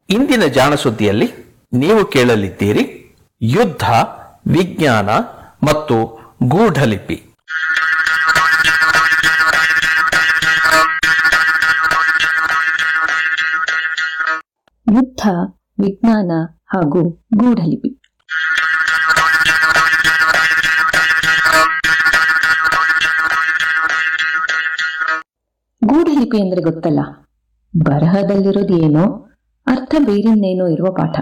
ಇಂದಿನ ಜಾಣ ಸುದ್ದಿಯಲ್ಲಿ ನೀವು ಕೇಳಲಿದ್ದೀರಿ ಯುದ್ಧ ವಿಜ್ಞಾನ ಮತ್ತು ಗೂಢಲಿಪಿ ಯುದ್ಧ ವಿಜ್ಞಾನ ಹಾಗೂ ಗೂಢಲಿಪಿ ಗೂಢಲಿಪಿ ಅಂದ್ರೆ ಗೊತ್ತಲ್ಲ ಬರಹದಲ್ಲಿರೋದು ಏನೋ ಅರ್ಥ ಬೇರಿನ್ನೇನೋ ಇರುವ ಪಾಠ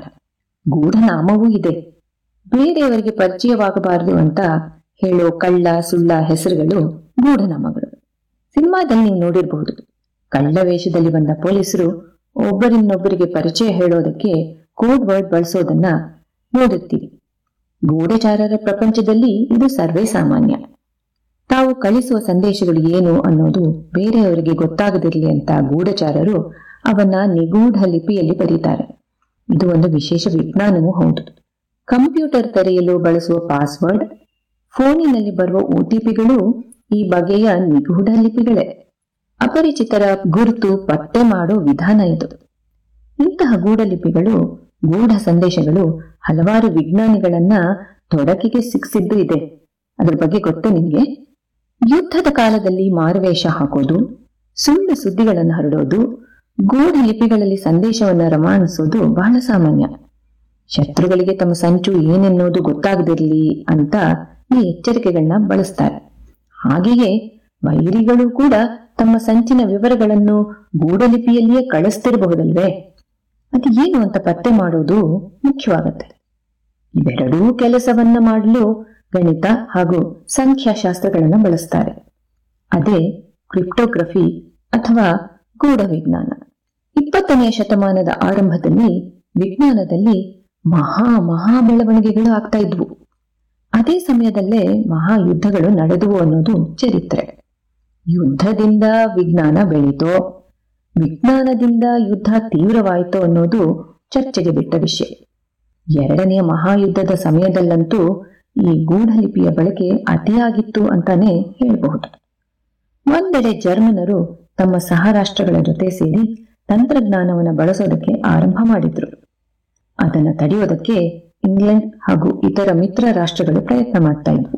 ಗೂಢನಾಮವೂ ಇದೆ ಬೇರೆಯವರಿಗೆ ಪರಿಚಯವಾಗಬಾರದು ಅಂತ ಹೇಳೋ ಕಳ್ಳ ಸುಳ್ಳ ಹೆಸರುಗಳು ಗೂಢನಾಮಗಳು ಸಿನಿಮಾದಲ್ಲಿ ನೀವು ನೋಡಿರಬಹುದು ಕಳ್ಳ ವೇಷದಲ್ಲಿ ಬಂದ ಪೊಲೀಸರು ಒಬ್ಬರಿನ್ನೊಬ್ಬರಿಗೆ ಪರಿಚಯ ಹೇಳೋದಕ್ಕೆ ಕೋಡ್ ವರ್ಡ್ ಬಳಸೋದನ್ನ ನೋಡುತ್ತೀವಿ ಗೂಢಚಾರರ ಪ್ರಪಂಚದಲ್ಲಿ ಇದು ಸರ್ವೇ ಸಾಮಾನ್ಯ ತಾವು ಕಳಿಸುವ ಸಂದೇಶಗಳು ಏನು ಅನ್ನೋದು ಬೇರೆಯವರಿಗೆ ಗೊತ್ತಾಗದಿರಲಿ ಅಂತ ಗೂಢಚಾರರು ಅವನ್ನ ನಿಗೂಢ ಲಿಪಿಯಲ್ಲಿ ಬರೀತಾರೆ ಇದು ಒಂದು ವಿಶೇಷ ವಿಜ್ಞಾನವೂ ಹೌದು ಕಂಪ್ಯೂಟರ್ ತೆರೆಯಲು ಬಳಸುವ ಪಾಸ್ವರ್ಡ್ ಫೋನಿನಲ್ಲಿ ಬರುವ ಒಟಿಪಿಗಳು ಈ ಬಗೆಯ ನಿಗೂಢ ಲಿಪಿಗಳೇ ಅಪರಿಚಿತರ ಗುರುತು ಪತ್ತೆ ಮಾಡೋ ವಿಧಾನ ಇದು ಇಂತಹ ಗೂಢಲಿಪಿಗಳು ಗೂಢ ಸಂದೇಶಗಳು ಹಲವಾರು ವಿಜ್ಞಾನಿಗಳನ್ನ ತೊಡಕಿಗೆ ಸಿಕ್ಕಿಸಿದ್ದು ಇದೆ ಅದ್ರ ಬಗ್ಗೆ ಗೊತ್ತೇ ನಿಮ್ಗೆ ಯುದ್ಧದ ಕಾಲದಲ್ಲಿ ಮಾರುವೇಷ ಹಾಕೋದು ಸುಳ್ಳು ಸುದ್ದಿಗಳನ್ನು ಹರಡೋದು ಗೂಢ ಲಿಪಿಗಳಲ್ಲಿ ಸಂದೇಶವನ್ನ ರವಾನಿಸೋದು ಬಹಳ ಸಾಮಾನ್ಯ ಶತ್ರುಗಳಿಗೆ ತಮ್ಮ ಸಂಚು ಏನೆನ್ನೋದು ಗೊತ್ತಾಗದಿರಲಿ ಅಂತ ಈ ಎಚ್ಚರಿಕೆಗಳನ್ನ ಬಳಸ್ತಾರೆ ಹಾಗೆಯೇ ವೈರಿಗಳು ಕೂಡ ತಮ್ಮ ಸಂಚಿನ ವಿವರಗಳನ್ನು ಗೂಢಲಿಪಿಯಲ್ಲಿಯೇ ಕಳಿಸ್ತಿರಬಹುದಲ್ವೇ ಅದು ಏನು ಅಂತ ಪತ್ತೆ ಮಾಡೋದು ಮುಖ್ಯವಾಗತ್ತೆ ಇವೆರಡೂ ಕೆಲಸವನ್ನ ಮಾಡಲು ಗಣಿತ ಹಾಗೂ ಸಂಖ್ಯಾಶಾಸ್ತ್ರಗಳನ್ನ ಬಳಸ್ತಾರೆ ಅದೇ ಕ್ರಿಪ್ಟೋಗ್ರಫಿ ಅಥವಾ ಗೂಢ ವಿಜ್ಞಾನ ಇಪ್ಪತ್ತನೆಯ ಶತಮಾನದ ಆರಂಭದಲ್ಲಿ ವಿಜ್ಞಾನದಲ್ಲಿ ಮಹಾ ಮಹಾ ಬೆಳವಣಿಗೆಗಳು ಆಗ್ತಾ ಇದ್ವು ಅದೇ ಸಮಯದಲ್ಲೇ ಮಹಾ ಯುದ್ಧಗಳು ನಡೆದುವು ಅನ್ನೋದು ಚರಿತ್ರೆ ಯುದ್ಧದಿಂದ ವಿಜ್ಞಾನ ಬೆಳೀತೋ ವಿಜ್ಞಾನದಿಂದ ಯುದ್ಧ ತೀವ್ರವಾಯಿತೋ ಅನ್ನೋದು ಚರ್ಚೆಗೆ ಬಿಟ್ಟ ವಿಷಯ ಎರಡನೆಯ ಮಹಾಯುದ್ಧದ ಸಮಯದಲ್ಲಂತೂ ಈ ಗೂಢಲಿಪಿಯ ಬಳಕೆ ಅತಿಯಾಗಿತ್ತು ಅಂತಾನೆ ಹೇಳಬಹುದು ಒಂದೆಡೆ ಜರ್ಮನರು ತಮ್ಮ ಸಹರಾಷ್ಟ್ರಗಳ ಜೊತೆ ಸೇರಿ ತಂತ್ರಜ್ಞಾನವನ್ನು ಬಳಸೋದಕ್ಕೆ ಆರಂಭ ಮಾಡಿದ್ರು ಅದನ್ನು ತಡೆಯೋದಕ್ಕೆ ಇಂಗ್ಲೆಂಡ್ ಹಾಗೂ ಇತರ ಮಿತ್ರ ರಾಷ್ಟ್ರಗಳು ಪ್ರಯತ್ನ ಮಾಡ್ತಾ ಇದ್ವು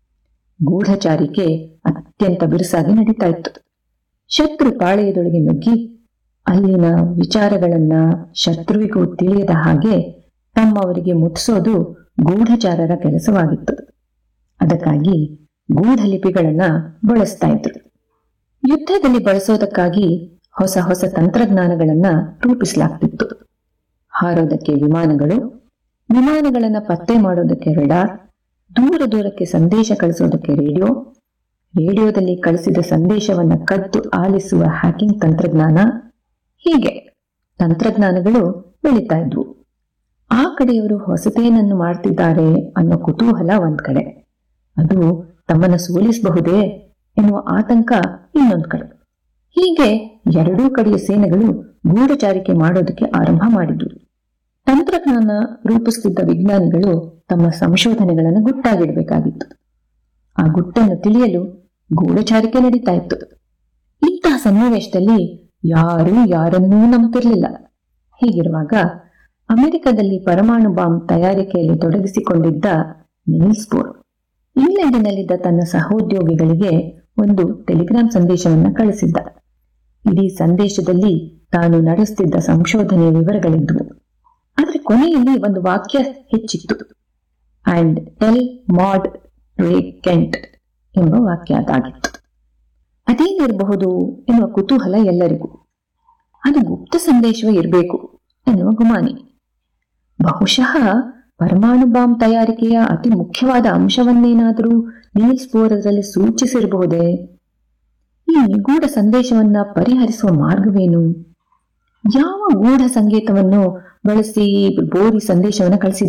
ಗೂಢಚಾರಿಕೆ ಅತ್ಯಂತ ಬಿರುಸಾಗಿ ನಡೀತಾ ಇತ್ತು ಶತ್ರು ಪಾಳೆಯದೊಳಗೆ ನುಗ್ಗಿ ಅಲ್ಲಿನ ವಿಚಾರಗಳನ್ನ ಶತ್ರುವಿಗೂ ತಿಳಿಯದ ಹಾಗೆ ತಮ್ಮವರಿಗೆ ಮುಟ್ಟಿಸೋದು ಗೂಢಚಾರರ ಕೆಲಸವಾಗಿತ್ತು ಅದಕ್ಕಾಗಿ ಗೂಢಲಿಪಿಗಳನ್ನ ಬಳಸ್ತಾ ಇದ್ರು ಯುದ್ಧದಲ್ಲಿ ಬಳಸೋದಕ್ಕಾಗಿ ಹೊಸ ಹೊಸ ತಂತ್ರಜ್ಞಾನಗಳನ್ನ ರೂಪಿಸಲಾಗ್ತಿತ್ತು ಹಾರೋದಕ್ಕೆ ವಿಮಾನಗಳು ವಿಮಾನಗಳನ್ನ ಪತ್ತೆ ಮಾಡೋದಕ್ಕೆ ರೆಡಾರ್ ದೂರ ದೂರಕ್ಕೆ ಸಂದೇಶ ಕಳಿಸೋದಕ್ಕೆ ರೇಡಿಯೋ ರೇಡಿಯೋದಲ್ಲಿ ಕಳಿಸಿದ ಸಂದೇಶವನ್ನ ಕದ್ದು ಆಲಿಸುವ ಹ್ಯಾಕಿಂಗ್ ತಂತ್ರಜ್ಞಾನ ಹೀಗೆ ತಂತ್ರಜ್ಞಾನಗಳು ಬೆಳೀತಾ ಇದ್ವು ಆ ಕಡೆಯವರು ಹೊಸತೇನನ್ನು ಮಾಡ್ತಿದ್ದಾರೆ ಅನ್ನೋ ಕುತೂಹಲ ಒಂದ್ ಕಡೆ ಅದು ತಮ್ಮನ್ನ ಸೋಲಿಸಬಹುದೇ ಎನ್ನುವ ಆತಂಕ ಇನ್ನೊಂದ್ ಕಡೆ ಹೀಗೆ ಎರಡೂ ಕಡೆಯ ಸೇನೆಗಳು ಗೂಢಚಾರಿಕೆ ಮಾಡೋದಕ್ಕೆ ಆರಂಭ ಮಾಡಿದ್ವು ತಂತ್ರಜ್ಞಾನ ರೂಪಿಸುತ್ತಿದ್ದ ವಿಜ್ಞಾನಿಗಳು ತಮ್ಮ ಸಂಶೋಧನೆಗಳನ್ನು ಗುಟ್ಟಾಗಿಡಬೇಕಾಗಿತ್ತು ಆ ಗುಟ್ಟನ್ನು ತಿಳಿಯಲು ಗೂಢಚಾರಿಕೆ ನಡೀತಾ ಇತ್ತು ಇಂತಹ ಸನ್ನಿವೇಶದಲ್ಲಿ ಯಾರೂ ಯಾರನ್ನೂ ನಂಬ್ತಿರ್ಲಿಲ್ಲ ಹೀಗಿರುವಾಗ ಅಮೆರಿಕದಲ್ಲಿ ಪರಮಾಣು ಬಾಂಬ್ ತಯಾರಿಕೆಯಲ್ಲಿ ತೊಡಗಿಸಿಕೊಂಡಿದ್ದ ನೀಲ್ಸ್ ಬೋರ್ ಇಂಗ್ಲೆಂಡಿನಲ್ಲಿದ್ದ ತನ್ನ ಸಹೋದ್ಯೋಗಿಗಳಿಗೆ ಒಂದು ಟೆಲಿಗ್ರಾಮ್ ಸಂದೇಶವನ್ನ ಕಳಿಸಿದ್ದ ಇಡೀ ಸಂದೇಶದಲ್ಲಿ ತಾನು ನಡೆಸುತ್ತಿದ್ದ ಸಂಶೋಧನೆಯ ವಿವರಗಳಿದ್ವು ಆದರೆ ಕೊನೆಯಲ್ಲಿ ಒಂದು ವಾಕ್ಯ ಹೆಚ್ಚಿತ್ತು ಅಂಡ್ ಟೆಲ್ ಮಾಡ್ ರೇ ಕೆಂಟ್ ಎಂಬ ವಾಕ್ಯ ಅದಾಗಿತ್ತು ಅದೇನಿರಬಹುದು ಎನ್ನುವ ಕುತೂಹಲ ಎಲ್ಲರಿಗೂ ಅದು ಗುಪ್ತ ಸಂದೇಶವೇ ಇರಬೇಕು ಎನ್ನುವ ಗುಮಾನಿ ಬಹುಶಃ ಪರಮಾಣು ಬಾಂಬ್ ತಯಾರಿಕೆಯ ಅತಿ ಮುಖ್ಯವಾದ ಅಂಶವನ್ನೇನಾದರೂ ನೀಲ್ಸ್ ಬೋರ್ ಅದರಲ್ಲಿ ಸೂಚಿಸಿರಬಹುದೇ ಈ ನಿಗೂಢ ಸಂದೇಶವನ್ನ ಪರಿಹರಿಸುವ ಮಾರ್ಗವೇನು ಯಾವ ಗೂಢ ಸಂಗೀತವನ್ನು ಬಳಸಿ ಬೋರಿ ಸಂದೇಶವನ್ನು ಕಳಿಸಿದ